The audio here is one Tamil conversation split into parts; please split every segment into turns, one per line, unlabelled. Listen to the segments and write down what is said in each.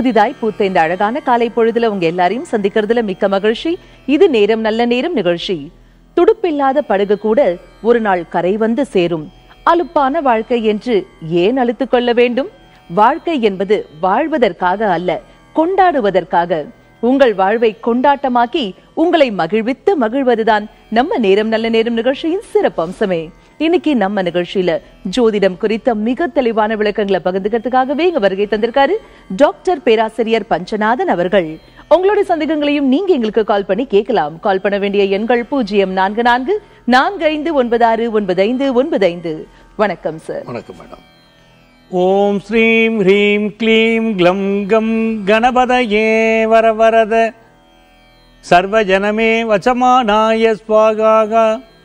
புதிதாய் பூத்த இந்த அழகான காலை பொழுதுல உங்க எல்லாரையும் சந்திக்கிறதுல மிக்க மகிழ்ச்சி இது நேரம் நல்ல நேரம் நிகழ்ச்சி துடுப்பில்லாத படகு கூட ஒரு நாள் கரை வந்து சேரும் அலுப்பான வாழ்க்கை என்று ஏன் அழுத்துக் கொள்ள வேண்டும் வாழ்க்கை என்பது வாழ்வதற்காக அல்ல கொண்டாடுவதற்காக உங்கள் வாழ்வை கொண்டாட்டமாக்கி உங்களை மகிழ்வித்து மகிழ்வதுதான் நம்ம நேரம் நல்ல நேரம் நிகழ்ச்சியின் சிறப்பு அம்சமே இன்னைக்கு நம்ம நிகழ்ச்சியில ஜோதிடம் குறித்த மிக தெளிவான விளக்கங்களை பகிர்ந்துக்கிறதுக்காகவே இங்க வருகை தந்திருக்காரு டாக்டர் பேராசிரியர் பஞ்சநாதன் அவர்கள் உங்களுடைய சந்தேகங்களையும் நீங்க எங்களுக்கு கால் பண்ணி கேட்கலாம் கால் பண்ண வேண்டிய எண்கள் பூஜ்ஜியம் நான்கு நான்கு நான்கு ஐந்து ஒன்பது ஆறு ஒன்பது ஐந்து ஒன்பது ஐந்து வணக்கம் சார்
வணக்கம் மேடம் ஓம் ஸ்ரீம் ஹ்ரீம் க்ளீம் க்ளம் கம் கணபதயே வரவரத சர்வஜனமே வச்சமானாய ஸ்வாகாக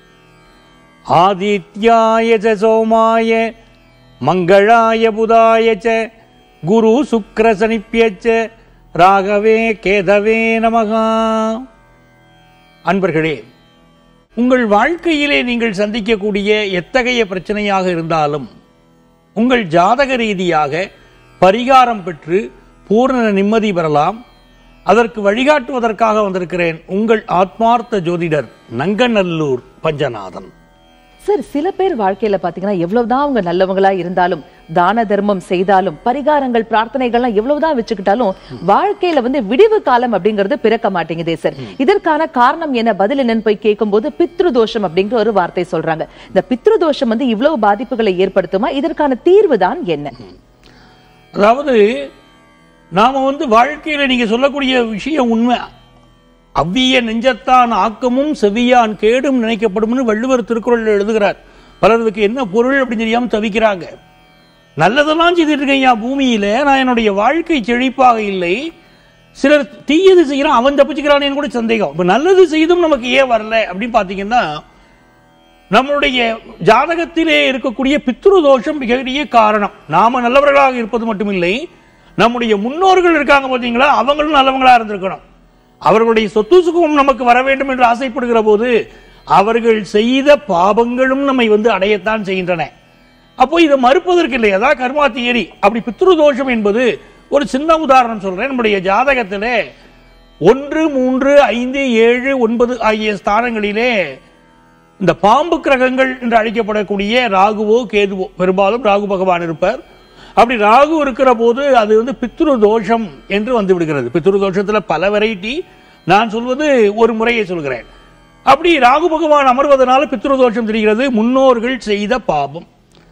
ஆதித்யாய ச சோமாய மங்களாய புதாய ச குரு சுக்ர சனிப்பியச்ச ராகவே கேதவே நமகா அன்பர்களே உங்கள் வாழ்க்கையிலே நீங்கள் சந்திக்கக்கூடிய எத்தகைய பிரச்சனையாக இருந்தாலும் உங்கள் ஜாதக ரீதியாக பரிகாரம் பெற்று பூரண நிம்மதி பெறலாம் அதற்கு வழிகாட்டுவதற்காக வந்திருக்கிறேன் உங்கள் ஆத்மார்த்த ஜோதிடர் நங்கநல்லூர் பஞ்சநாதன்
சார் சில பேர் வாழ்க்கையில பாத்தீங்கன்னா எவ்வளவுதான் அவங்க நல்லவங்களா இருந்தாலும் தான தர்மம் செய்தாலும் பரிகாரங்கள் பிரார்த்தனைகள்லாம் எவ்வளவுதான் வச்சுக்கிட்டாலும் வாழ்க்கையில வந்து விடிவு காலம் அப்படிங்கிறது பிறக்க மாட்டேங்குதே சார் இதற்கான காரணம் என்ன பதில் என்னன்னு போய் கேட்கும்போது பித்ரு தோஷம் அப்படிங்கிற ஒரு வார்த்தை சொல்றாங்க இந்த பித்ரு தோஷம் வந்து இவ்வளவு பாதிப்புகளை ஏற்படுத்துமா இதற்கான தீர்வு தான் என்ன
அதாவது நாம வந்து வாழ்க்கையில நீங்க சொல்லக்கூடிய விஷயம் உண்மை அவ்விய நெஞ்சத்தான் ஆக்கமும் செவியான் கேடும் நினைக்கப்படும்னு வள்ளுவர் திருக்குறள் எழுதுகிறார் பலருக்கு என்ன பொருள் அப்படின்னு தெரியாம தவிக்கிறாங்க நல்லதெல்லாம் செய்துட்டு இருக்கேன் என் பூமியில நான் என்னுடைய வாழ்க்கை செழிப்பாக இல்லை சிலர் தீயது செய்யறான் அவன் தப்பிச்சுக்கிறானேன்னு கூட சந்தேகம் இப்ப நல்லது செய்தும் நமக்கு ஏன் வரல அப்படின்னு பாத்தீங்கன்னா நம்மளுடைய ஜாதகத்திலே இருக்கக்கூடிய பித்ரு தோஷம் மிகப்பெரிய காரணம் நாம நல்லவர்களாக இருப்பது மட்டுமில்லை நம்முடைய முன்னோர்கள் இருக்காங்க பாத்தீங்களா அவங்களும் நல்லவங்களா இருந்திருக்கணும் அவர்களுடைய சொத்து சுகம் நமக்கு வர வேண்டும் என்று ஆசைப்படுகிற போது அவர்கள் செய்த பாவங்களும் நம்மை வந்து அடையத்தான் செய்கின்றன அப்போ இதை மறுப்பதற்கு இல்லை அதான் கர்மா தியரி அப்படி பித்ரு தோஷம் என்பது ஒரு சின்ன உதாரணம் சொல்றேன் நம்முடைய ஜாதகத்திலே ஒன்று மூன்று ஐந்து ஏழு ஒன்பது ஆகிய ஸ்தானங்களிலே இந்த பாம்பு கிரகங்கள் என்று அழைக்கப்படக்கூடிய ராகுவோ கேதுவோ பெரும்பாலும் ராகு பகவான் இருப்பார் அப்படி ராகு இருக்கிற போது அது வந்து பித்ரு தோஷம் என்று வந்து விடுகிறது பித்ரு தோஷத்துல பல வெரைட்டி நான் சொல்வது ஒரு முறையை சொல்கிறேன் அப்படி ராகு பகவான் அமர்வதனால பித்ரு தோஷம் தெரிகிறது முன்னோர்கள் செய்த பாவம்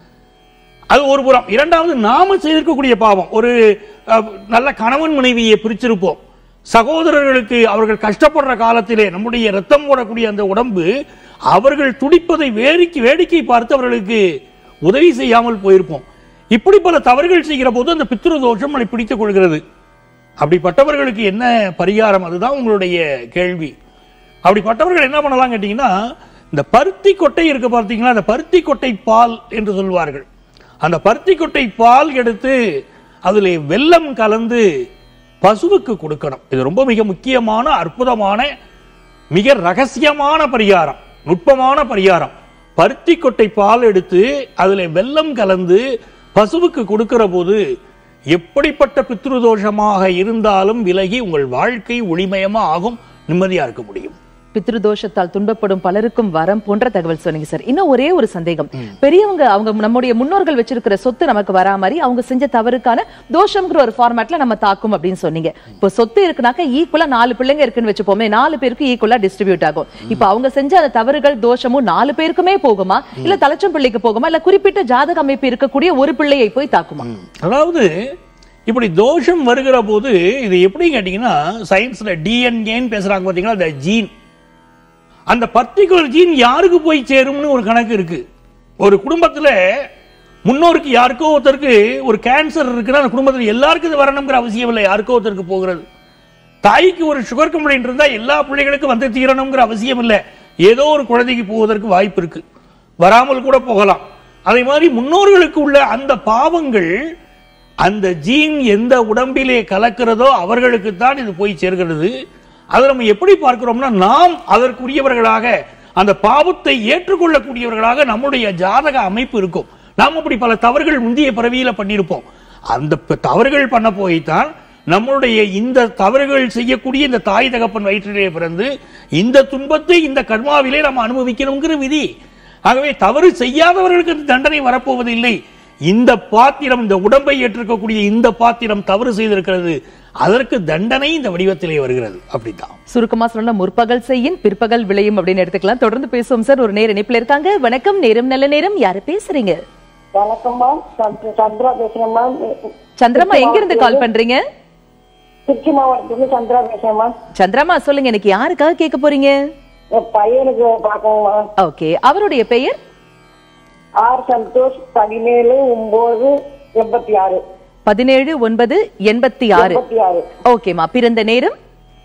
அது ஒரு புறம் இரண்டாவது நாம செய்திருக்கக்கூடிய பாவம் ஒரு அஹ், நல்ல கணவன் மனைவியை பிரிச்சிருப்போம் சகோதரர்களுக்கு அவர்கள் கஷ்டப்படுற காலத்திலே நம்முடைய ரத்தம் ஓடக்கூடிய அந்த உடம்பு அவர்கள் துடிப்பதை வேடிக்கை வேடிக்கை பார்த்து அவர்களுக்கு உதவி செய்யாமல் போயிருப்போம் இப்படி பல தவறுகள் செய்கிற போது அந்த பித்ரு தோஷம் நம்மளை பிடித்துக் கொள்கிறது அப்படிப்பட்டவர்களுக்கு என்ன பரிகாரம் அதுதான் உங்களுடைய கேள்வி அப்படிப்பட்டவர்கள் என்ன பண்ணலாம் கேட்டீங்கன்னா இந்த பருத்தி கொட்டை இருக்கு பார்த்தீங்களா அந்த பருத்தி கொட்டை பால் என்று சொல்வார்கள் அந்த பருத்தி கொட்டை பால் எடுத்து அதிலே வெல்லம் கலந்து பசுவுக்கு கொடுக்கணும் இது ரொம்ப மிக முக்கியமான அற்புதமான மிக ரகசியமான பரிகாரம் நுட்பமான பரிகாரம் பருத்தி கொட்டை பால் எடுத்து அதில் வெல்லம் கலந்து பசுவுக்கு கொடுக்கிற போது எப்படிப்பட்ட பித்ருதோஷமாக இருந்தாலும் விலகி உங்கள் வாழ்க்கை ஒளிமயமா ஆகும் நிம்மதியா இருக்க முடியும்
பித்ரு தோஷத்தால் துன்பப்படும் பலருக்கும் வரம் போன்ற தகவல் சொன்னீங்க சார் இன்னும் ஒரே ஒரு சந்தேகம் பெரியவங்க அவங்க நம்முடைய முன்னோர்கள் வச்சிருக்கிற சொத்து நமக்கு வரா மாதிரி அவங்க செஞ்ச தவறுக்கான தோஷம்ங்கிற ஒரு ஃபார்மேட்ல நம்ம தாக்கும் அப்படின்னு சொன்னீங்க இப்போ சொத்து இருக்குனாக்க ஈக்குவலா நாலு பிள்ளைங்க இருக்குன்னு வச்சுப்போமே நாலு பேருக்கு ஈக்குவலா டிஸ்ட்ரிபியூட் ஆகும் இப்போ அவங்க செஞ்ச அந்த தவறுகள் தோஷமும் நாலு பேருக்குமே போகுமா இல்ல தலைச்சம் பிள்ளைக்கு போகுமா இல்ல குறிப்பிட்ட ஜாதக அமைப்பு இருக்கக்கூடிய ஒரு பிள்ளையை போய் தாக்குமா
அதாவது இப்படி தோஷம் வருகிற போது இது எப்படி கேட்டீங்கன்னா சயின்ஸ்ல டிஎன்ஏன்னு பேசுறாங்க பாத்தீங்களா அந்த ஜீன் அந்த பர்டிகுலர் ஜீன் யாருக்கு போய் சேரும்னு ஒரு கணக்கு இருக்கு ஒரு குடும்பத்துல முன்னோருக்கு யாருக்கோ ஒருத்தருக்கு ஒரு கேன்சர் இருக்குன்னா அந்த குடும்பத்தில் எல்லாருக்கும் இது வரணுங்கிற அவசியம் இல்லை யாருக்கோ ஒருத்தருக்கு போகிறது தாய்க்கு ஒரு சுகர் கம்ப்ளைண்ட் இருந்தா எல்லா பிள்ளைகளுக்கும் வந்து தீரணுங்கிற அவசியம் இல்லை ஏதோ ஒரு குழந்தைக்கு போவதற்கு வாய்ப்பு இருக்கு வராமல் கூட போகலாம் அதே மாதிரி முன்னோர்களுக்கு உள்ள அந்த பாவங்கள் அந்த ஜீன் எந்த உடம்பிலே கலக்கிறதோ அவர்களுக்கு தான் இது போய் சேர்கிறது அதை நம்ம எப்படி பார்க்கிறோம்னா நாம் அதற்குரியவர்களாக அந்த பாவத்தை ஏற்றுக்கொள்ளக்கூடியவர்களாக நம்முடைய ஜாதக அமைப்பு இருக்கும் நாம் அப்படி பல தவறுகள் முந்தைய பிறவியில பண்ணியிருப்போம் அந்த ப- தவறுகள் பண்ண போய்த்தான் நம்மளுடைய இந்த தவறுகள் செய்யக்கூடிய இந்த தாய் தகப்பன் வயிற்றிலே பிறந்து இந்த துன்பத்தை இந்த கர்மாவிலே நாம் அனுபவிக்கணுங்கிற விதி ஆகவே தவறு செய்யாதவர்களுக்கு அந்த தண்டனை வரப்போவதில்லை இந்த பாத்திரம் இந்த உடம்பை ஏற்றிருக்கக்கூடிய இந்த பாத்திரம் தவறு செய்திருக்கிறது அதற்கு தண்டனை இந்த வடிவத்திலே வருகிறது அப்படித்தான்
சுருக்கமா சொன்னா முற்பகல் செய்யின் பிற்பகல் விளையும் அப்படின்னு எடுத்துக்கலாம் தொடர்ந்து பேசுவோம் சார் ஒரு நேர இணைப்புல இருக்காங்க வணக்கம் நேரம் நல்ல நேரம் யாரு பேசுறீங்க
வணக்கம்மா சந்த்- சந்திரா பேசுறேம்மா
சந்திரமா எங்க இருந்து கால் பண்றீங்க
திருச்சி மாவட்டத்துல சந்திரா பேசுறேம்மா
சந்திரமா சொல்லுங்க இன்னைக்கு யாருக்காக கேட்க போறீங்க
என் பையனுக்கு பார்க்கணுமா
ஓகே அவருடைய பெயர்
ஆர் சந்தோஷ் பதினேழு ஒன்பது எண்பத்தி ஆறு
பதினேழு ஒன்பது எண்பத்தி ஆறு
எண்பத்தி ஆறு
ஓகேமா பிறந்த நேரம்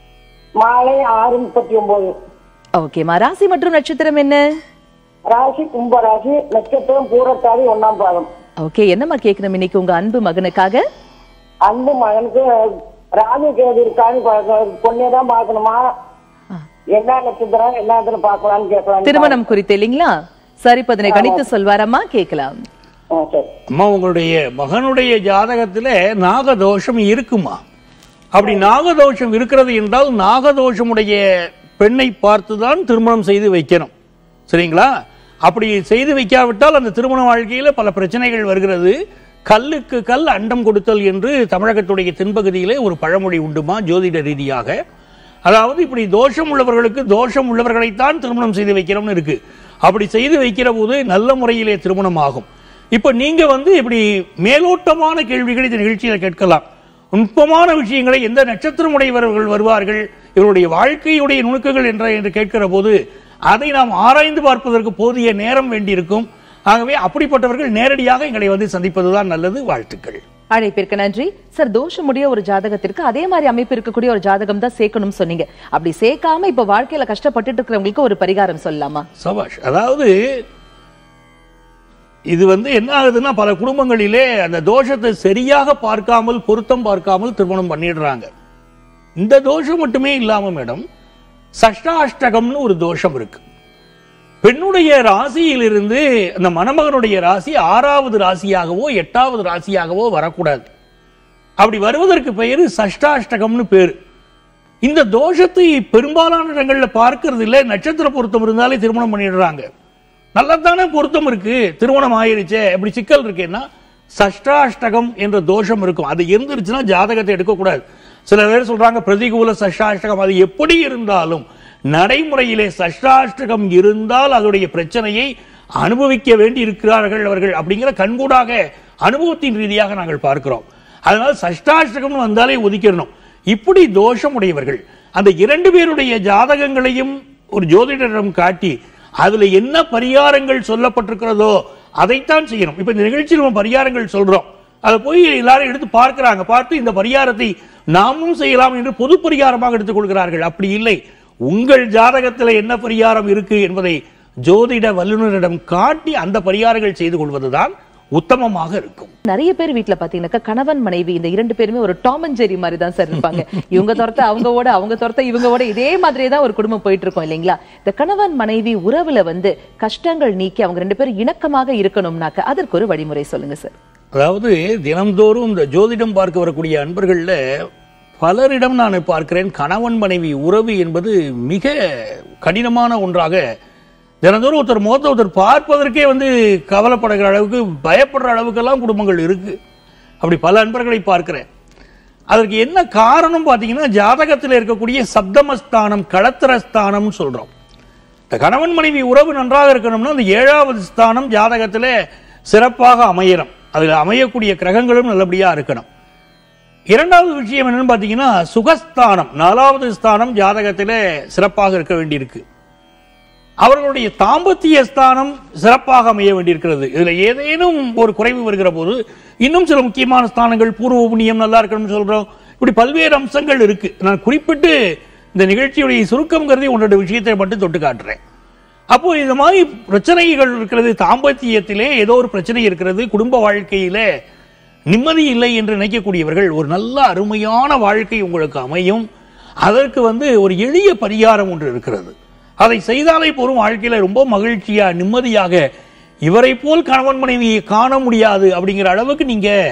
மாலை ஆறு முப்பத்தி ஒன்பது
ஓகேமா ராசி மற்றும் நட்சத்திரம் என்ன
ராசி கும்ப ராசி நட்சத்திரம் பூரத்தாதி ஒண்ணாம் பாதம்
ஓகே என்னம்மா கேட்கணும் இன்னைக்கு உங்க அன்பு மகனுக்காக
அன்பு மகனுக்கு ராகு கேது இருக்கான்னு பார்க்க- பொண்ணே தான் பார்க்கணுமா என்ன நட்சத்திரம் என்ன இதுன்னு பார்க்கலாம்னு கேட்கலாம்
திருமணம் குறித்து இல்லைங்களா சரி இப்ப அதனை கணித்து சொல்வாரம்மா கேட்கலாம்
ஆ, சரி
அம்மா உங்களுடைய மகனுடைய ஜாதகத்துல நாகதோஷம் இருக்குமா அப்படி நாகதோஷம் இருக்கிறது என்றால் நாகதோஷமுடைய பெண்ணை பார்த்துதான் திருமணம் செய்து வைக்கணும் சரிங்களா அப்படி செய்து வைக்காவிட்டால் அந்த திருமண வாழ்க்கையில பல பிரச்சனைகள் வருகிறது கல்லுக்கு கல் அண்டம் கொடுத்தல் என்று தமிழகத்துடைய தென்பகுதியிலே ஒரு பழமொழி உண்டுமா ஜோதிட ரீதியாக அதாவது இப்படி தோஷம் உள்ளவர்களுக்கு தோஷம் உள்ளவர்களைத்தான் திருமணம் செய்து வைக்கிறோம்னு இருக்கு அப்படி செய்து வைக்கிற போது நல்ல முறையிலே திருமணம் ஆகும் இப்ப நீங்க வந்து இப்படி மேலோட்டமான கேள்விகளை இந்த நிகழ்ச்சியில கேட்கலாம் நுட்பமான விஷயங்களை எந்த நட்சத்திரம் உடையவர்கள் வருவார்கள் இவருடைய வாழ்க்கையுடைய நுணுக்கங்கள் என்ற என்று கேட்கிற போது அதை நாம் ஆராய்ந்து பார்ப்பதற்கு போதிய நேரம் வேண்டியிருக்கும் ஆகவே அப்படிப்பட்டவர்கள் நேரடியாக எங்களை வந்து சந்திப்பதுதான் நல்லது வாழ்த்துக்கள்
அழைப்பிற்கு நன்றி சார் தோஷமுடைய ஒரு ஜாதகத்திற்கு அதே மாதிரி அமைப்பு இருக்கக்கூடிய ஒரு ஜாதகம் தான் சேர்க்கணும்னு சொன்னீங்க அப்படி சேர்க்காம இப்ப வாழ்க்கையில கஷ்டப்பட்டுட்டு இருக்கிறவங்களுக்கு ஒரு பரிகாரம் சொல்லலாமா
சபாஷ் அதாவது இது வந்து என்ன ஆகுதுன்னா பல குடும்பங்களிலே அந்த தோஷத்தை சரியாக பார்க்காமல் பொருத்தம் பார்க்காமல் திருமணம் பண்ணிடுறாங்க இந்த தோஷம் மட்டுமே இல்லாம மேடம் சஷ்டாஷ்டகம்னு ஒரு தோஷம் இருக்கு பெண்ணுடைய ராசியிலிருந்து அந்த மணமகனுடைய ராசி ஆறாவது ராசியாகவோ எட்டாவது ராசியாகவோ வரக்கூடாது அப்படி வருவதற்கு பெயரு சஷ்டாஷ்டகம்னு பேரு இந்த தோஷத்தை பெரும்பாலான இடங்கள்ல பார்க்கறது இல்ல நட்சத்திர பொருத்தம் இருந்தாலே திருமணம் பண்ணிடுறாங்க நல்லதானே பொருத்தம் இருக்கு திருமணம் ஆயிருச்சே இப்படி சிக்கல் இருக்கேன்னா சஷ்டாஷ்டகம் என்ற தோஷம் இருக்கும் அது இருந்துருச்சுன்னா ஜாதகத்தை எடுக்கக்கூடாது சில பேர் சொல்றாங்க பிரதிகூல சஷ்டாஷ்டகம் அது எப்படி இருந்தாலும் நடைமுறையிலே சஷ்டாஷ்டகம் இருந்தால் அதனுடைய பிரச்சனையை அனுபவிக்க வேண்டி இருக்கிறார்கள் அவர்கள் அப்படிங்கிற கண்கூடாக அனுபவத்தின் ரீதியாக நாங்கள் பார்க்கிறோம் அதனால சஷ்டாஷ்டகம்னு வந்தாலே ஒதுக்கிடணும் இப்படி தோஷம் உடையவர்கள் அந்த இரண்டு பேருடைய ஜாதகங்களையும் ஒரு ஜோதிடரிடம் காட்டி அதுல என்ன பரிகாரங்கள் சொல்லப்பட்டிருக்கிறதோ அதைத்தான் செய்யணும் இப்ப இந்த நிகழ்ச்சியில் நம்ம பரிகாரங்கள் சொல்றோம் அதை போய் எல்லாரும் எடுத்து பார்க்கிறாங்க பார்த்து இந்த பரிகாரத்தை நாமும் செய்யலாம் என்று பொது பரிகாரமாக எடுத்துக் கொள்கிறார்கள் அப்படி இல்லை உங்கள் ஜாதகத்தில் என்ன பரிகாரம் இருக்கு என்பதை ஜோதிட வல்லுநரிடம் காட்டி அந்த பரிகாரங்கள் செய்து கொள்வதுதான் உத்தமமாக இருக்கும்
நிறைய பேர் வீட்ல பாத்தீங்கன்னாக்கா கணவன் மனைவி இந்த இரண்டு பேருமே ஒரு டாம் அண்ட் ஜெரி மாதிரி தான் சார் இருப்பாங்க இவங்க துரத்த அவங்க ஓட அவங்க துரத்த இவங்க ஓட இதே மாதிரியே தான் ஒரு குடும்பம் போயிட்டு இருக்கோம் இல்லைங்களா இந்த கணவன் மனைவி உறவுல வந்து கஷ்டங்கள் நீக்கி அவங்க ரெண்டு பேரும் இணக்கமாக இருக்கணும்னாக்க அதற்கு ஒரு வழிமுறை சொல்லுங்க சார்
அதாவது தினம்தோறும் இந்த ஜோதிடம் பார்க்க வரக்கூடிய அன்பர்கள்ல பலரிடம் நான் பார்க்கிறேன் கணவன் மனைவி உறவு என்பது மிக கடினமான ஒன்றாக தினந்தோறும் ஒருத்தர் முகத்தை ஒருத்தர் பார்ப்பதற்கே வந்து கவலைப்படுகிற அளவுக்கு பயப்படுற அளவுக்கெல்லாம் குடும்பங்கள் இருக்கு அப்படி பல அன்பர்களை பார்க்கிறேன் அதற்கு என்ன காரணம் பார்த்தீங்கன்னா ஜாதகத்தில் இருக்கக்கூடிய சப்தமஸ்தானம் களத்திரஸ்தானம்னு சொல்றோம் இந்த கணவன் மனைவி உறவு நன்றாக இருக்கணும்னா அந்த ஏழாவது ஸ்தானம் ஜாதகத்தில் சிறப்பாக அமையணும் அதில் அமையக்கூடிய கிரகங்களும் நல்லபடியா இருக்கணும் இரண்டாவது விஷயம் என்னன்னு பார்த்தீங்கன்னா சுகஸ்தானம் நாலாவது ஸ்தானம் ஜாதகத்தில் சிறப்பாக இருக்க வேண்டியிருக்கு அவர்களுடைய தாம்பத்திய ஸ்தானம் சிறப்பாக அமைய வேண்டியிருக்கிறது இதுல ஏதேனும் ஒரு குறைவு வருகிற போது இன்னும் சில முக்கியமான ஸ்தானங்கள் பூர்வ புண்ணியம் நல்லா இருக்கணும்னு சொல்றோம் இப்படி பல்வேறு அம்சங்கள் இருக்கு நான் குறிப்பிட்டு இந்த நிகழ்ச்சியுடைய சுருக்கம் கருதி உன்னோட விஷயத்தை மட்டும் தொட்டு காட்டுறேன் அப்போ இந்த மாதிரி பிரச்சனைகள் இருக்கிறது தாம்பத்தியத்திலே ஏதோ ஒரு பிரச்சனை இருக்கிறது குடும்ப வாழ்க்கையில நிம்மதி இல்லை என்று நினைக்கக்கூடியவர்கள் ஒரு நல்ல அருமையான வாழ்க்கை உங்களுக்கு அமையும் அதற்கு வந்து ஒரு எளிய பரிகாரம் ஒன்று இருக்கிறது அதை செய்தாலே போரும் வாழ்க்கையில ரொம்ப மகிழ்ச்சியா நிம்மதியாக இவரை போல் கணவன் மனைவியை காண முடியாது அப்படிங்கிற அளவுக்கு நீங்க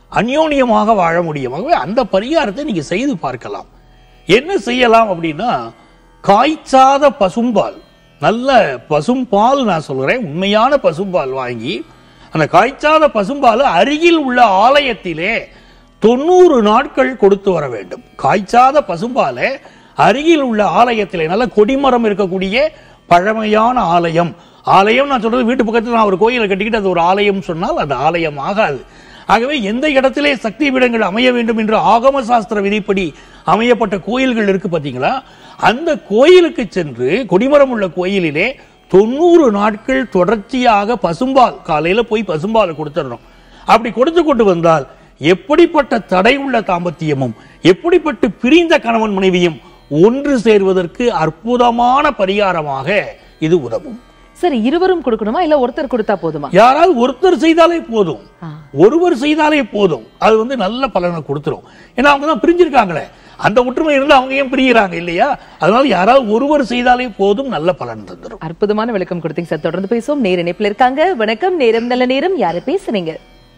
அந்யோன்யமாக வாழ முடியும் ஆகவே அந்த பரிகாரத்தை நீங்க செய்து பார்க்கலாம் என்ன செய்யலாம் அப்படின்னா காய்ச்சாத பசும்பால் நல்ல பசும்பால் நான் சொல்கிறேன் உண்மையான பசும்பால் வாங்கி அந்த காய்ச்சாத பசும்பால் அருகில் உள்ள ஆலயத்திலே தொண்ணூறு நாட்கள் கொடுத்து வர வேண்டும் காய்ச்சாத பசும்பாலை அருகில் உள்ள ஆலயத்திலே நல்ல கொடிமரம் இருக்கக்கூடிய பழமையான ஆலயம் ஆலயம் நான் சொல்றது வீட்டு பக்கத்தில் நான் ஒரு கோயிலை கட்டிக்கிட்டு அது ஒரு ஆலயம் சொன்னால் அது ஆலயம் ஆகாது ஆகவே எந்த இடத்திலே சக்தி பீடங்கள் அமைய வேண்டும் என்று ஆகம சாஸ்திர விதிப்படி அமையப்பட்ட கோயில்கள் இருக்கு பாத்தீங்களா அந்த கோயிலுக்கு சென்று கொடிமரம் உள்ள கோயிலிலே தொண்ணூறு நாட்கள் தொடர்ச்சியாக பசும்பால் காலையில போய் பசும்பால் கொடுத்துடணும் அப்படி கொடுத்து கொண்டு வந்தால் எப்படிப்பட்ட தடை உள்ள தாம்பத்தியமும் எப்படிப்பட்ட பிரிந்த கணவன் மனைவியும் ஒன்று சேர்வதற்கு அற்புதமான பரிகாரமாக இது உதவும்
சரி இருவரும் கொடுக்கணுமா இல்ல ஒருத்தர் கொடுத்தா போதுமா
யாராவது ஒருத்தர் செய்தாலே போதும்
ஆ.
ஒருவர் செய்தாலே போதும் அது வந்து நல்ல பலனை கொடுத்துரும் ஏன்னா அவங்க தான் பிரிஞ்சிருக்காங்களே அந்த ஒற்றுமை இருந்து அவங்க ஏன் பிரிகிறாங்க இல்லையா அதனால யாராவது ஒருவர் செய்தாலே போதும் நல்ல பலன் தந்துரும்
அற்புதமான விளக்கம் கொடுத்தீங்க சார் தொடர்ந்து பேசுவோம் நேர இணைப்புல இருக்காங்க வணக்கம் நேரம் நல்ல நேரம் யாரு பேசுறீங்க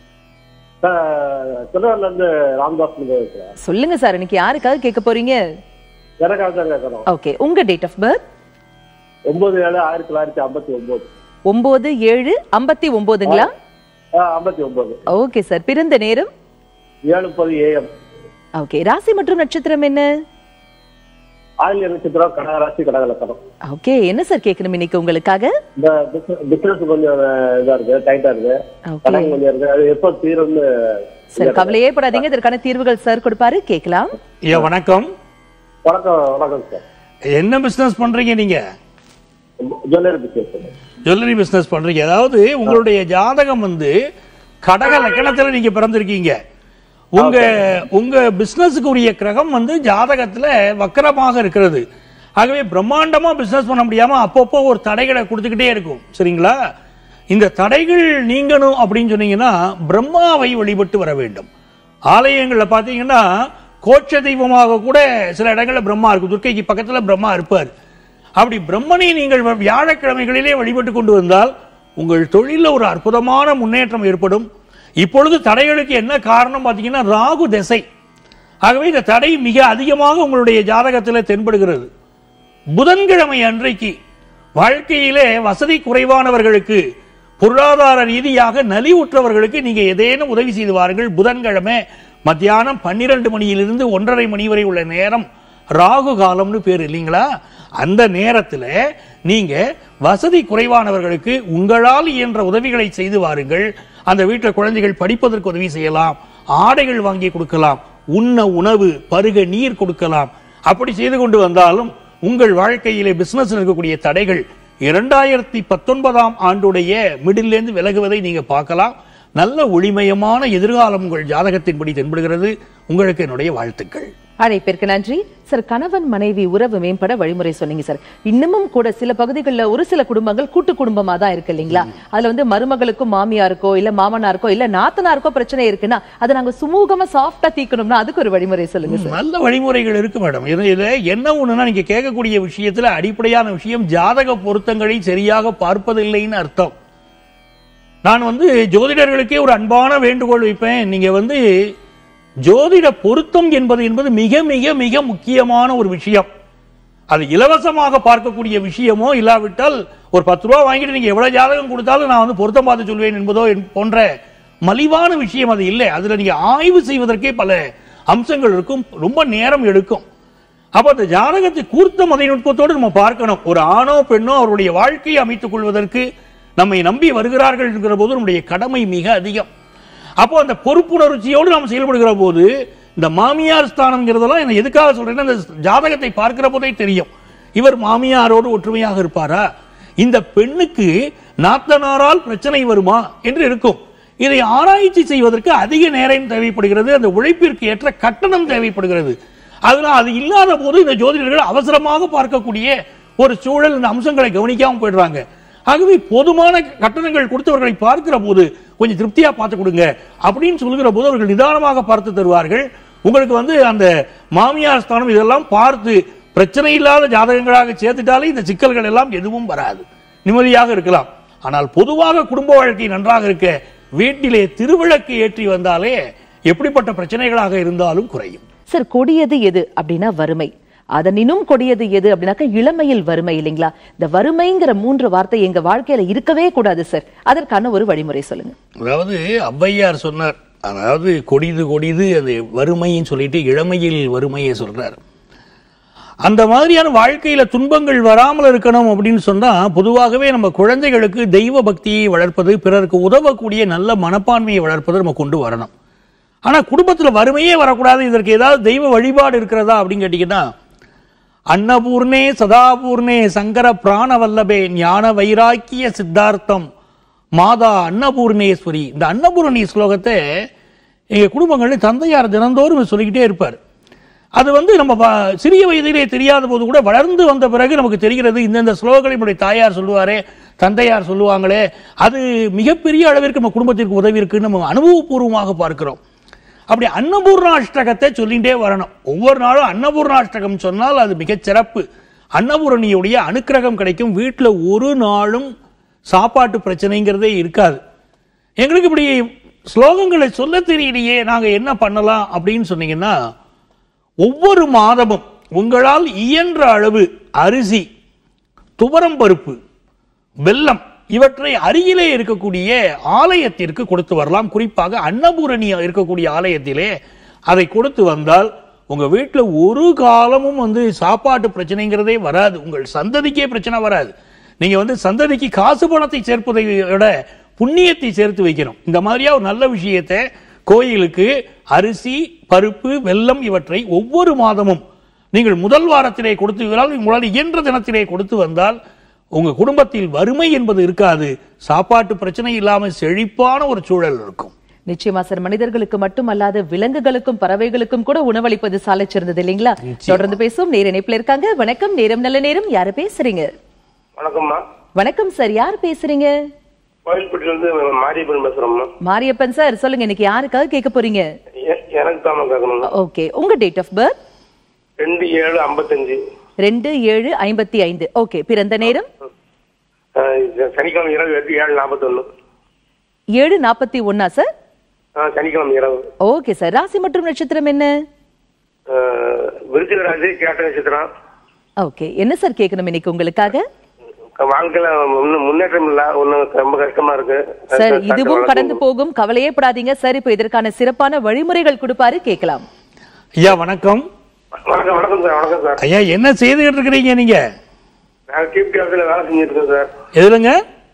திருவாரூர்ல இருந்து ராம்தாஸ் இருக்கிறேன்
சொல்லுங்க சார் இன்னைக்கு யாருக்காக கேட்க போறீங்க
எனக்காக தான் கேட்கணும்
ஓகே உங்க டேட் ஆஃப் பர்த்
ஒன்பது ஏழு ஆயிரத்தி தொள்ளாயிரத்தி ஐம்பத்தி ஒன்பது
ஒன்பது ஏழு ஐம்பத்தி ஒன்பதுங்களா
ஐம்பத்தி ஒன்பது
ஓகே சார் பிறந்த நேரம்
ஏழு முப்பது ஏஎம்
ஓகே ராசி மற்றும் நட்சத்திரம் என்ன
ஆயிரம் நட்சத்திரம் கடகராசி கடகலக்கணம்
ஓகே என்ன சார் கேட்கணும் இன்னைக்கு உங்களுக்காக
இந்த பிசினஸ் கொஞ்சம் இதா இருக்கு டைட்டா இருக்கு
ஓகே
கடன் கொஞ்சம் இருக்கு அது எப்போ தீரும்னு
சார் கவலையே படாதீங்க இதற்கான தீர்வுகள் சார் கொடுப்பாரு கேட்கலாம்
ஐயா வணக்கம்
வணக்கம் வணக்கம் சார்
என்ன பிசினஸ் பண்றீங்க நீங்க
ஜுவல்லரி பிசினஸ்
ஜுவல்லரி பிசினஸ் பண்றீங்க அதாவது உங்களுடைய ஜாதகம் வந்து கடக லக்கணத்துல நீங்க பிறந்திருக்கீங்க உங்க உங்க பிசினஸுக்கு உரிய கிரகம் வந்து ஜாதகத்துல வக்கரமாக இருக்கிறது ஆகவே பிரம்மாண்டமா பிசினஸ் பண்ண முடியாம அப்பப்போ ஒரு தடைகளை கொடுத்துக்கிட்டே இருக்கும் சரிங்களா இந்த தடைகள் நீங்கணும் அப்படின்னு சொன்னீங்கன்னா பிரம்மாவை வழிபட்டு வர வேண்டும் ஆலயங்கள்ல பாத்தீங்கன்னா கோட்ச தெய்வமாக கூட சில இடங்கள்ல பிரம்மா இருக்கும் துர்க்கைக்கு பக்கத்துல பிரம்மா இருப்பார் அப்படி பிரம்மனை நீங்கள் வியாழக்கிழமைகளிலே வழிபட்டு கொண்டு வந்தால் உங்கள் தொழிலில் ஒரு அற்புதமான முன்னேற்றம் ஏற்படும் இப்பொழுது தடைகளுக்கு என்ன காரணம் பார்த்தீங்கன்னா ராகு திசை ஆகவே இந்த தடை மிக அதிகமாக உங்களுடைய ஜாதகத்தில் தென்படுகிறது புதன்கிழமை அன்றைக்கு வாழ்க்கையிலே வசதி குறைவானவர்களுக்கு பொருளாதார ரீதியாக நலிவுற்றவர்களுக்கு நீங்க ஏதேனும் உதவி செய்து வாருங்கள் புதன்கிழமை மத்தியானம் பன்னிரண்டு மணியிலிருந்து ஒன்றரை மணி வரை உள்ள நேரம் ராகு காலம்னு பேர் இல்லைங்களா அந்த நேரத்துல நீங்க வசதி குறைவானவர்களுக்கு உங்களால் இயன்ற உதவிகளை செய்து வாருங்கள் அந்த வீட்டில் குழந்தைகள் படிப்பதற்கு உதவி செய்யலாம் ஆடைகள் வாங்கி கொடுக்கலாம் உண்ண உணவு பருக நீர் கொடுக்கலாம் அப்படி செய்து கொண்டு வந்தாலும் உங்கள் வாழ்க்கையிலே பிசினஸ் இருக்கக்கூடிய தடைகள் இரண்டாயிரத்தி பத்தொன்பதாம் ஆண்டுடைய மிடிலிருந்து விலகுவதை நீங்க பார்க்கலாம் நல்ல ஒளிமயமான எதிர்காலம் உங்கள் ஜாதகத்தின்படி தென்படுகிறது உங்களுக்கு என்னுடைய வாழ்த்துக்கள்
அழைப்பிற்கு நன்றி சார் கணவன் மனைவி உறவு மேம்பட வழிமுறை சொன்னீங்க சார் இன்னமும் கூட சில பகுதிகளில் ஒரு சில குடும்பங்கள் கூட்டு குடும்பமா தான் இருக்கு இல்லைங்களா அதுல வந்து மருமகளுக்கும் மாமியாருக்கோ இல்ல மாமனாருக்கோ இல்ல நாத்தனாருக்கோ பிரச்சனை இருக்குன்னா அதை நாங்க சுமூகமா சாஃப்டா தீக்கணும்னா அதுக்கு ஒரு வழிமுறை சொல்லுங்க சார்
நல்ல வழிமுறைகள் இருக்கு மேடம் இது இதுல என்ன ஒண்ணுன்னா நீங்க கேட்கக்கூடிய விஷயத்துல அடிப்படையான விஷயம் ஜாதக பொருத்தங்களை சரியாக பார்ப்பதில்லைன்னு அர்த்தம் நான் வந்து ஜோதிடர்களுக்கே ஒரு அன்பான வேண்டுகோள் வைப்பேன் நீங்க வந்து ஜோதிட பொருத்தம் என்பது என்பது மிக மிக மிக முக்கியமான ஒரு விஷயம் அது இலவசமாக பார்க்கக்கூடிய விஷயமோ இல்லாவிட்டால் ஒரு பத்து ரூபா வாங்கிட்டு நீங்க எவ்வளவு ஜாதகம் கொடுத்தாலும் நான் வந்து பொருத்தம் பார்த்து சொல்வேன் என்பதோ என்- போன்ற மலிவான விஷயம் அது இல்லை அதுல நீங்க ஆய்வு செய்வதற்கே பல அம்சங்கள் இருக்கும் ரொம்ப நேரம் எடுக்கும் அப்ப அந்த ஜாதகத்தை கூர்த்த மதிநுட்பத்தோடு நம்ம பார்க்கணும் ஒரு ஆணோ பெண்ணோ அவருடைய வாழ்க்கையை அமைத்துக் கொள்வதற்கு நம்மை நம்பி வருகிறார்கள் என்கிற போது நம்முடைய கடமை மிக அதிகம் அப்போ அந்த பொறுப்புணர்ச்சியோடு நாம் செயல்படுகிற போது இந்த மாமியார் ஸ்தானம்ங்கிறதெல்லாம் என்ன எதுக்காக சொல்றேன்னா இந்த ஜாதகத்தை பார்க்கிற போதே தெரியும் இவர் மாமியாரோடு ஒற்றுமையாக இருப்பாரா இந்த பெண்ணுக்கு நாத்தனாரால் பிரச்சனை வருமா என்று இருக்கும் இதை ஆராய்ச்சி செய்வதற்கு அதிக நேரம் தேவைப்படுகிறது அந்த உழைப்பிற்கு ஏற்ற கட்டணம் தேவைப்படுகிறது அதனால அது இல்லாத போது இந்த ஜோதிடர்கள் அவசரமாக பார்க்கக்கூடிய ஒரு சூழல் இந்த அம்சங்களை கவனிக்காம போயிடுறாங்க ஆகவே போதுமான கட்டணங்கள் கொடுத்தவர்களை பார்க்கிற போது கொஞ்சம் திருப்தியா பார்த்து கொடுங்க அப்படின்னு சொல்லுகிற போது அவர்கள் நிதானமாக பார்த்து தருவார்கள் உங்களுக்கு வந்து அந்த மாமியார் ஸ்தானம் இதெல்லாம் பார்த்து பிரச்சனை இல்லாத ஜாதகங்களாக சேர்த்துட்டாலே இந்த சிக்கல்கள் எல்லாம் எதுவும் வராது நிம்மதியாக இருக்கலாம் ஆனால் பொதுவாக குடும்ப வாழ்க்கை நன்றாக இருக்க வீட்டிலே திருவிளக்கு ஏற்றி வந்தாலே எப்படிப்பட்ட பிரச்சனைகளாக இருந்தாலும் குறையும்
சார் கொடியது எது அப்படின்னா வறுமை அதனினும் கொடியது எது அப்படின்னாக்கா இளமையில் வறுமை இல்லைங்களா இந்த வறுமைங்கிற மூன்று வார்த்தை எங்க வாழ்க்கையில இருக்கவே கூடாது சார் அதற்கான ஒரு வழிமுறை சொல்லுங்க
அதாவது ஔவையார் சொன்னார் அதாவது கொடிது கொடிது அது வறுமைன்னு சொல்லிட்டு இளமையில் வறுமையை சொல்றார் அந்த மாதிரியான வாழ்க்கையில துன்பங்கள் வராமல் இருக்கணும் அப்படின்னு சொன்னா பொதுவாகவே நம்ம குழந்தைகளுக்கு தெய்வ பக்தியை வளர்ப்பது பிறருக்கு உதவக்கூடிய நல்ல மனப்பான்மையை வளர்ப்பது நம்ம கொண்டு வரணும் ஆனா குடும்பத்துல வறுமையே வரக்கூடாது இதற்கு ஏதாவது தெய்வ வழிபாடு இருக்கிறதா அப்படின்னு கேட்டீங்கன்னா அன்னபூர்ணே சதாபூர்ணே சங்கர பிராணவல்லபே ஞான வைராக்கிய சித்தார்த்தம் மாதா அன்னபூர்ணேஸ்வரி இந்த அன்னபூரணி ஸ்லோகத்தை எங்க குடும்பங்களில் தந்தையார் தினந்தோறும் சொல்லிக்கிட்டே இருப்பார் அது வந்து நம்ம வ- சிறிய வயதிலே தெரியாத போது கூட வளர்ந்து வந்த பிறகு நமக்கு தெரிகிறது இந்தந்த ஸ்லோகங்களை நம்முடைய தாயார் சொல்லுவாரே தந்தையார் சொல்லுவாங்களே அது மிகப்பெரிய அளவிற்கு நம்ம குடும்பத்திற்கு உதவி இருக்குன்னு நம்ம அனுபவபூர்வமாக பார்க்கிறோம் அப்படி அன்னபூர்ணாஷ்டகத்தை சொல்லிகிட்டே வரணும் ஒவ்வொரு நாளும் அன்னபூர்ணாஷ்டகம் சொன்னால் அது மிகச் சிறப்பு அன்னபூரணியுடைய அனுக்கிரகம் கிடைக்கும் வீட்டில் ஒரு நாளும் சாப்பாட்டு பிரச்சனைங்கிறதே இருக்காது எங்களுக்கு இப்படி ஸ்லோகங்களை சொல்ல தெரியலையே நாங்கள் என்ன பண்ணலாம் அப்படின்னு சொன்னீங்கன்னா ஒவ்வொரு மாதமும் உங்களால் இயன்ற அளவு அரிசி துவரம் பருப்பு வெல்லம் இவற்றை அருகிலே இருக்கக்கூடிய ஆலயத்திற்கு கொடுத்து வரலாம் குறிப்பாக அன்னபூரணி இருக்கக்கூடிய ஆலயத்திலே அதை கொடுத்து வந்தால் உங்க வீட்டில் ஒரு காலமும் வந்து சாப்பாட்டு பிரச்சனைங்கிறதே வராது உங்கள் சந்ததிக்கே பிரச்சனை வராது நீங்க வந்து சந்ததிக்கு காசு பணத்தை சேர்ப்பதை விட புண்ணியத்தை சேர்த்து வைக்கணும் இந்த மாதிரியா ஒரு நல்ல விஷயத்தை கோயிலுக்கு அரிசி பருப்பு வெல்லம் இவற்றை ஒவ்வொரு மாதமும் நீங்கள் முதல் வாரத்திலே கொடுத்து வந்தால் உங்களால் இயன்ற தினத்திலே கொடுத்து வந்தால் உங்க குடும்பத்தில் வறுமை என்பது இருக்காது சாப்பாட்டு பிரச்சனை இல்லாமல் செழிப்பான ஒரு சூழல் இருக்கும்
நிச்சயமா சார் மனிதர்களுக்கு மட்டுமல்லாத விலங்குகளுக்கும் பறவைகளுக்கும் கூட உணவளிப்பது சாலைச்சிறந்தது இல்லைங்களா தொடர்ந்து பேசுவோம் நேர இணைப்புல இருக்காங்க வணக்கம் நேரம் நல்ல நேரம் யாரு பேசுறீங்க
வணக்கம்மா
வணக்கம் சார் யார் பேசுறீங்க
கோயில்பட்டில இருந்து மாரியப்பன் பேசுறோம்மா
மாரியப்பன் சார் சொல்லுங்க இன்னைக்கு யாருக்காக கேட்க போறீங்க
எ- எனக்கு தாமா கேட்கணுங்க
ஓகே உங்க டேட் ஆஃப் பர்த்
ரெண்டு ஏழு ஐம்பத்தஞ்சு
ரெண்டு ஏழு ஐம்பத்தி ஐந்து ஓகே பிறந்த நேரம்
ஆஹ் இது சனிக்கிழமை இரவு எட்டு ஏழு நாற்பத்தொன்னு
ஏழு நாற்பத்தி ஒன்னா சார்
ஆஹ் சனிக்கிழமை இரவு
ஓகே சார் ராசி மற்றும் நட்சத்திரம் என்ன
ஆஹ் விருச்சிக ராசி கேட்ட நட்சத்திரம்
ஓகே என்ன சார் கேட்கணும் இன்னைக்கு உங்களுக்காக
வாழ்க்கையில ஒன்னும் முன்னேற்றம் இல்ல ஒன்னும் ரொம்ப கஷ்டமா இருக்கு
சார் இதுவும் கடந்து போகும் கவலையே படாதீங்க சார் இப்போ இதற்கான சிறப்பான வழிமுறைகள் கொடுப்பாரு கேட்கலாம்
ஐயா வணக்கம்
வணக்கம் வணக்கம் சார் வணக்கம் சார்
ஐயா என்ன செய்துகிட்டு இருக்கிறீங்க நீங்க
நான் டிபி ஆஃபீஸ்ல வேலை செஞ்சுட்டு இருக்கேன் சார்
எதுலங்க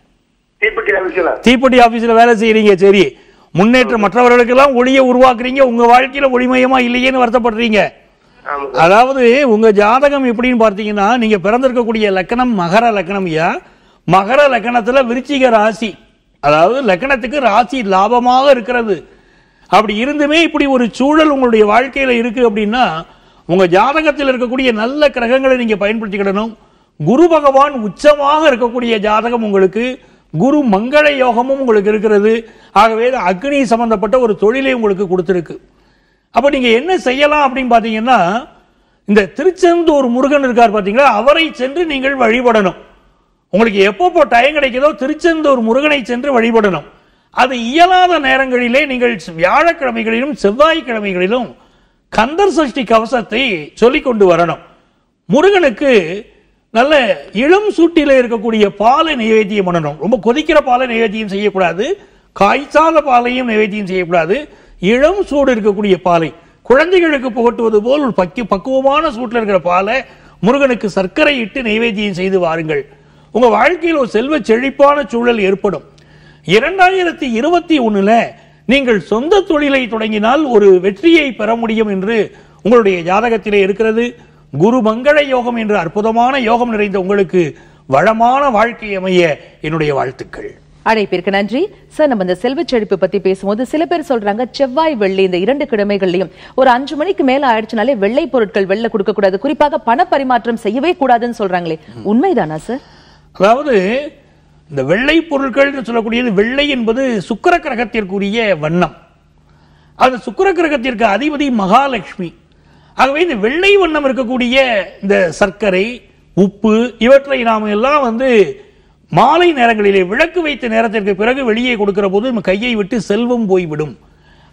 டிபிடி ஆஃபீஸ்ல
தீப்பெட்டி ஆபீஸ்ல வேலை செய்யறீங்க சரி முன்னேற்றம் மற்றவர்களுக்கெல்லாம் ஒளியை உருவாக்குறீங்க உங்க வாழ்க்கையில ஒளிமயமா இல்லையேன்னு வருத்தப்படுறீங்க
ஆமா
அதாவது உங்க ஜாதகம் எப்படின்னு பார்த்தீங்கன்னா நீங்க பிறந்திருக்கக்கூடிய லக்கணம் மகர லக்கணம் ஐயா மகர லக்கணத்துல விருச்சிக ராசி அதாவது லக்கணத்துக்கு ராசி லாபமாக இருக்கிறது அப்படி இருந்துமே இப்படி ஒரு சூழல் உங்களுடைய வாழ்க்கையில இருக்கு அப்படின்னா உங்க ஜாதகத்தில் இருக்கக்கூடிய நல்ல கிரகங்களை நீங்க பயன்படுத்திக்கிடணும் குரு பகவான் உச்சமாக இருக்கக்கூடிய ஜாதகம் உங்களுக்கு குரு மங்கள யோகமும் உங்களுக்கு இருக்கிறது ஆகவே அக்னி சம்பந்தப்பட்ட ஒரு தொழிலை உங்களுக்கு கொடுத்திருக்கு அப்ப நீங்க என்ன செய்யலாம் அப்படின்னு பாத்தீங்கன்னா இந்த திருச்செந்தூர் முருகன் இருக்கார் பாத்தீங்களா அவரை சென்று நீங்கள் வழிபடணும் உங்களுக்கு எப்பப்போ டைம் கிடைக்குதோ திருச்செந்தூர் முருகனை சென்று வழிபடணும் அது இயலாத நேரங்களிலே நீங்கள் வியாழக்கிழமைகளிலும் செவ்வாய்க்கிழமைகளிலும் கந்தர் சஷ்டி கவசத்தை சொல்லிக் கொண்டு வரணும் முருகனுக்கு நல்ல இளம் சூட்டில இருக்கக்கூடிய பாலை நைவேத்தியம் பண்ணணும் ரொம்ப கொதிக்கிற பாலை நைவேத்தியம் செய்யக்கூடாது காய்ச்சாத பாலையும் நைவேத்தியம் செய்யக்கூடாது இளம் சூடு இருக்கக்கூடிய பாலை குழந்தைகளுக்கு புகட்டுவது போல் ஒரு பக்கி பக்குவமான சூட்டில் இருக்கிற பாலை முருகனுக்கு சர்க்கரை இட்டு நைவேத்தியம் செய்து வாருங்கள் உங்க வாழ்க்கையில் ஒரு செல்வ செழிப்பான சூழல் ஏற்படும் இரண்டாயிரத்தி இருபத்தி ஒண்ணுல நீங்கள் சொந்த தொழிலை தொடங்கினால் ஒரு வெற்றியை பெற முடியும் என்று உங்களுடைய ஜாதகத்திலே இருக்கிறது குரு மங்கள யோகம் என்ற அற்புதமான யோகம் நிறைந்த உங்களுக்கு வளமான வாழ்க்கை அமைய என்னுடைய வாழ்த்துக்கள்
அழைப்பிற்கு நன்றி சார் நம்ம இந்த செல்வச் செழிப்பு பத்தி பேசும்போது சில பேர் சொல்றாங்க செவ்வாய் வெள்ளி இந்த இரண்டு கிழமைகள்லயும் ஒரு அஞ்சு மணிக்கு மேல ஆயிடுச்சுனாலே வெள்ளை பொருட்கள் வெள்ள கொடுக்க கூடாது குறிப்பாக பண பரிமாற்றம் செய்யவே கூடாதுன்னு சொல்றாங்களே உண்மைதானா சார்
அதாவது இந்த வெள்ளை பொருட்கள்னு சொல்லக்கூடியது வெள்ளை என்பது சுக்கிர கிரகத்திற்குரிய வண்ணம் அந்த சுக்கிர கிரகத்திற்கு அதிபதி மகாலட்சுமி ஆகவே இந்த வெள்ளை வண்ணம் இருக்கக்கூடிய இந்த சர்க்கரை உப்பு இவற்றை நாம் எல்லாம் வந்து மாலை நேரங்களிலே விளக்கு வைத்த நேரத்திற்கு பிறகு வெளியே கொடுக்கிற போது நம்ம கையை விட்டு செல்வம் போய்விடும்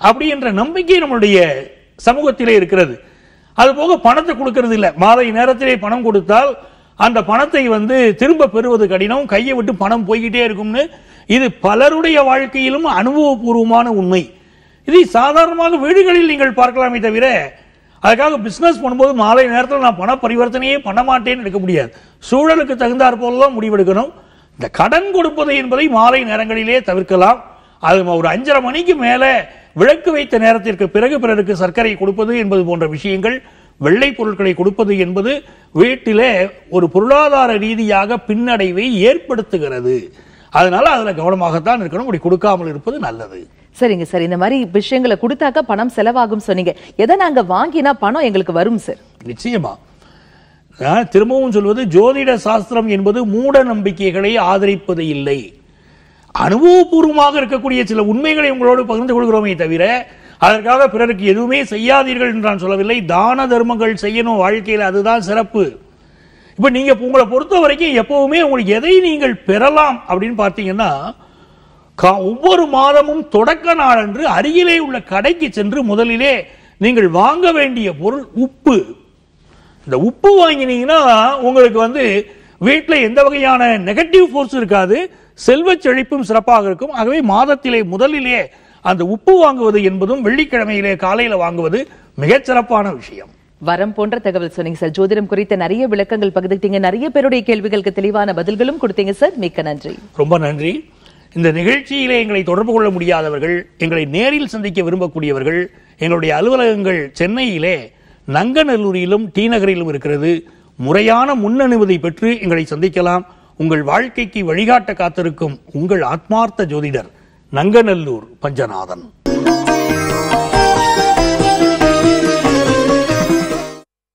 அப்படி என்ற நம்பிக்கை நம்மளுடைய சமூகத்திலே இருக்கிறது அது போக பணத்தை கொடுக்கறது இல்லை மாலை நேரத்திலே பணம் கொடுத்தால் அந்த பணத்தை வந்து திரும்ப பெறுவது கடினம் கையை விட்டு பணம் போய்கிட்டே இருக்கும்னு இது பலருடைய வாழ்க்கையிலும் அனுபவபூர்வமான உண்மை இதை சாதாரணமாக வீடுகளில் நீங்கள் பார்க்கலாமே தவிர அதுக்காக பிசினஸ் பண்ணும்போது மாலை நேரத்தில் நான் பண பரிவர்த்தனையே பண்ண மாட்டேன்னு எடுக்க முடியாது சூழலுக்கு தகுந்தாற் போலதான் முடிவெடுக்கணும் இந்த கடன் கொடுப்பது என்பதை மாலை நேரங்களிலே தவிர்க்கலாம் அது ஒரு அஞ்சரை மணிக்கு மேலே விளக்கு வைத்த நேரத்திற்கு பிறகு பிறருக்கு சர்க்கரை கொடுப்பது என்பது போன்ற விஷயங்கள் வெள்ளை பொருட்களை கொடுப்பது என்பது வீட்டிலே ஒரு பொருளாதார ரீதியாக பின்னடைவை ஏற்படுத்துகிறது அதனால அதுல கவனமாகத்தான் இருக்கணும் இப்படி கொடுக்காமல் இருப்பது நல்லது
சரிங்க சார் இந்த மாதிரி விஷயங்களை கொடுத்தாக்க பணம் செலவாகும் சொன்னீங்க எதை நாங்க வாங்கினா பணம் எங்களுக்கு வரும் சார்
நிச்சயமா நான் திரும்பவும் சொல்வது ஜோதிட சாஸ்திரம் என்பது மூட நம்பிக்கைகளை ஆதரிப்பது இல்லை அனுபவபூர்வமாக இருக்கக்கூடிய சில உண்மைகளை உங்களோடு பகிர்ந்து கொள்கிறோமே தவிர அதற்காக பிறருக்கு எதுவுமே செய்யாதீர்கள் என்று நான் சொல்லவில்லை தான தர்மங்கள் செய்யணும் வாழ்க்கையில் அதுதான் சிறப்பு இப்ப நீங்க உங்களை பொறுத்த வரைக்கும் எப்பவுமே உங்களுக்கு எதை நீங்கள் பெறலாம் அப்படின்னு பார்த்தீங்கன்னா கா- ஒவ்வொரு மாதமும் தொடக்க நாளன்று அருகிலே உள்ள கடைக்கு சென்று முதலிலே நீங்கள் வாங்க வேண்டிய பொருள் உப்பு இந்த உப்பு வாங்கினீங்கன்னா உங்களுக்கு வந்து வீட்டில் எந்த வகையான நெகட்டிவ் ஃபோர்ஸ் இருக்காது செல்வச் செழிப்பும் சிறப்பாக இருக்கும் ஆகவே மாதத்திலே முதலிலே அந்த உப்பு வாங்குவது என்பதும் வெள்ளிக்கிழமையிலே காலையில வாங்குவது மிகச் சிறப்பான விஷயம்
வரம் போன்ற தகவல் சொன்னீங்க சார் ஜோதிடம் குறித்த நிறைய விளக்கங்கள் பகிர்ந்துட்டீங்க நிறைய பேருடைய கேள்விகளுக்கு தெளிவான பதில்களும் கொடுத்தீங்க சார் மிக்க நன்றி
ரொம்ப நன்றி இந்த நிகழ்ச்சியிலே எங்களை தொடர்பு கொள்ள முடியாதவர்கள் எங்களை நேரில் சந்திக்க விரும்பக்கூடியவர்கள் எங்களுடைய அலுவலகங்கள் சென்னையிலே நங்கநல்லூரிலும் டி நகரிலும் இருக்கிறது முறையான முன்னனுமதி பெற்று எங்களை சந்திக்கலாம் உங்கள் வாழ்க்கைக்கு வழிகாட்ட காத்திருக்கும் உங்கள் ஆத்மார்த்த ஜோதிடர் நங்கநல்லூர் பஞ்சநாதன்